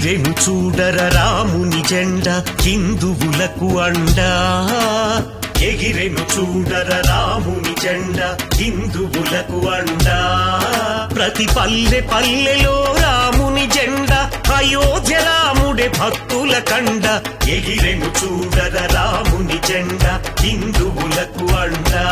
ఎగిరెను చూడర రాముని జెండ హిందువులకు అండా ఎగిరెను చూడర రాముని జెండ హిందువులకు అండా ప్రతి పల్లె పల్లెలో రాముని జెండ అయోధ్య రాముడే భక్తుల కండ ఎగిరెను చూడర రాముని జెండ హిందువులకు అండా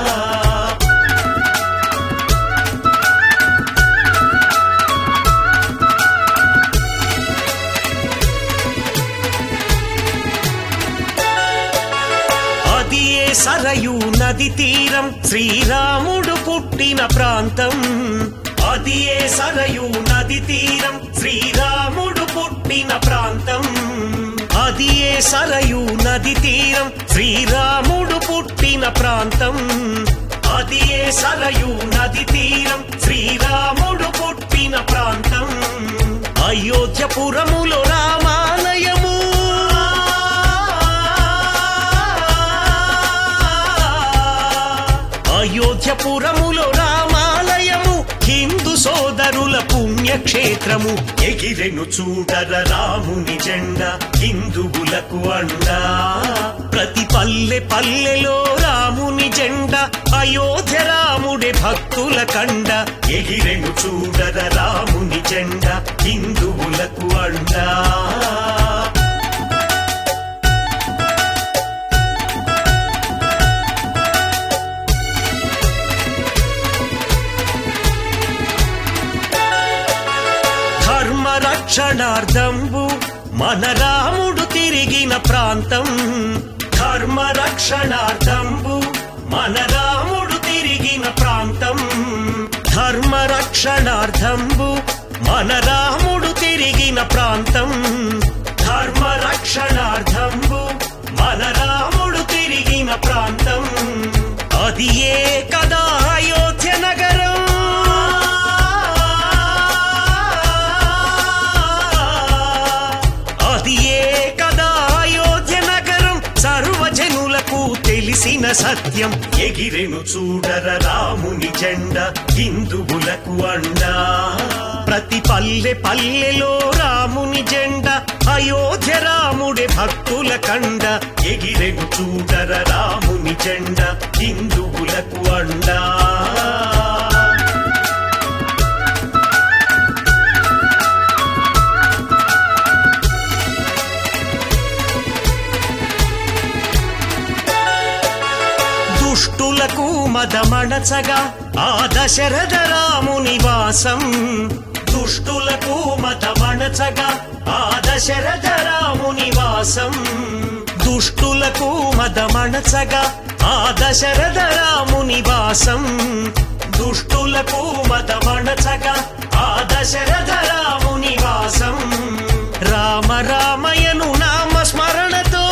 అది ఏ సరయు నది తీరం శ్రీరాముడు పుట్టిన ప్రాంతం అది ఏ సరయు నది తీరం శ్రీరాముడు పుట్టిన ప్రాంతం అది ఏ సరయు నది తీరం శ్రీరాముడు పుట్టిన ప్రాంతం అది ఏ సరయు నది తీరం శ్రీరాముడు పుట్టిన ప్రాంతం అయోధ్యపురములో రామాలయము అయోధ్యపురములో రామాలయము హిందూ సోదరుల పుణ్యక్షేత్రము ఎగిరెను చూడర రాముని జెండ హిందువులకు అండా ప్రతి పల్లె పల్లెలో రాముని జెండ అయోధ్య రాముడే భక్తుల కండ ఎగిరెను చూడర రాముని జెండ హిందువులకు అండా ధర్మ రక్షణార్థంబు మన రాముడు తిరిగిన ప్రాంతం ధర్మ రక్షణార్థంబు మన రాముడు తిరిగిన ప్రాంతం ధర్మ రక్షణార్థంబు మన రాముడు తిరిగిన ప్రాంతం ధర్మ రక్షణార్థంబు మన రాముడు తిరిగిన ప్రాంతం అది ఏ కదా అయోధ్య నగరం అది ఏ కదా అయోధ్య నగరం సర్వజనులకు తెలిసిన సత్యం ఎగిరెను చూడర రాముని జెండ హిందువులకు అండా ప్రతి పల్లె పల్లెలో రాముని జెండ అయోధ్య రాముడే భక్తుల కండ ఎగిరెను చూడర రాముని జెండ హిందువులకు అండా దుష్టులకు మదమణచగా ఆ దశరథ రాముని వాసం దుష్టులకు మదమణచగా ఆ దశరథ రాముని వాసం దుష్టులకు మదమణచగా ఆ దశరథ రాముని వాసం దుష్టులకు మదమణచగా ఆ దశరథ రాముని వాసం రామ రామయను నామ స్మరణతో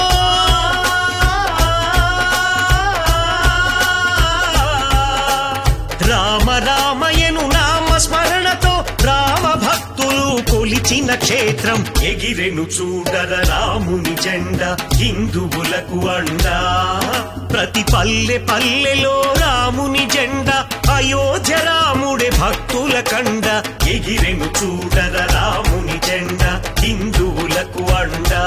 రామ రామయను నామ స్మరణతో రామ భక్తులు కొలిచిన క్షేత్రం ఎగిరెను చూడర రాముని జెండ హిందువులకు అండా ప్రతి పల్లె పల్లెలో రాముని జెండ అయోధ్య రాముడే భక్తుల కండ ఎగిరెను చూడర రాముని జెండ హిందువులకు అండా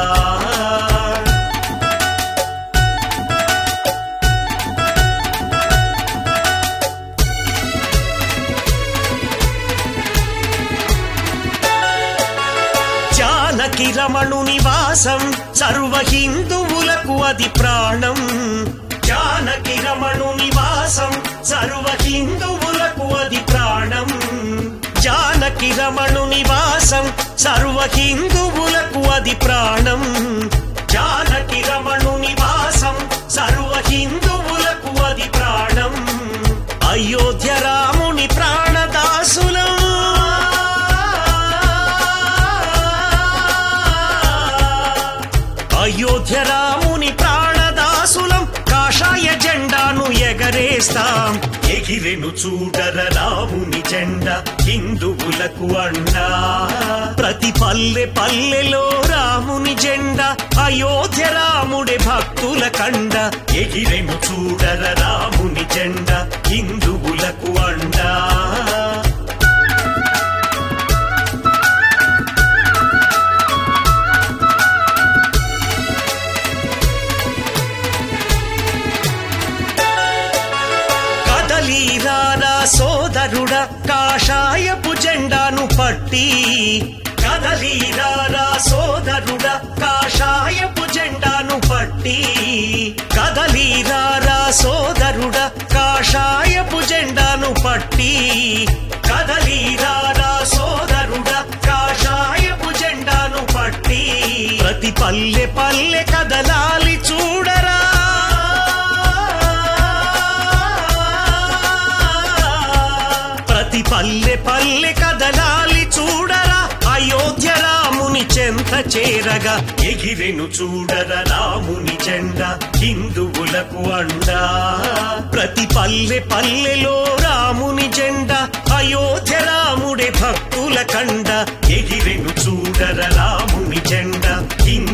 జానకి రమణు నివాసం సర్వ హిందువులకు అది ప్రాణం జానకి రమణు నివాసం సర్వ హిందువులకు అది ప్రాణం జానకి రమణు నివాసం సర్వ హిందువులకు అది ప్రాణం జానకి రమణు నివాసం సర్వ హిందువులకు అది ప్రాణం అయోధ్య రాముని ప్రాణదాసులం అయోధ్య రాముని ప్రాణదాసులం కాషాయ జెండాను ఎగరేస్తాం ఎగిరెను చూడర రాముని జెండ హిందువులకు అండా ప్రతి పల్లె పల్లెలో రాముని జెండ అయోధ్య రాముడే భక్తుల కండ ఎగిరెను చూడర రాముని జెండ హిందువులకు అండా సోదరుడ కాషాయపు జెండాను పట్టి కదలీరారా సోదరుడ కాషాయపు జెండాను పట్టి కదలీరారా సోదరుడ కాషాయపు జెండాను పట్టి కదలీరారా సోదరుడ కాషాయపు జెండాను పట్టి ప్రతి పల్లె పల్లె కదలాలి చూడరా ప్రతి పల్లె పల్లె కదలాలి చూడరా అయోధ్య రాముని చెంత చేరగా ఎగిరెను చూడర రాముని జెండా హిందువులకు అండా ప్రతి పల్లె పల్లెలో రాముని జెండా అయోధ్య రాముడే భక్తుల కండ ఎగిరెను చూడర రాముని జెండా హిందూ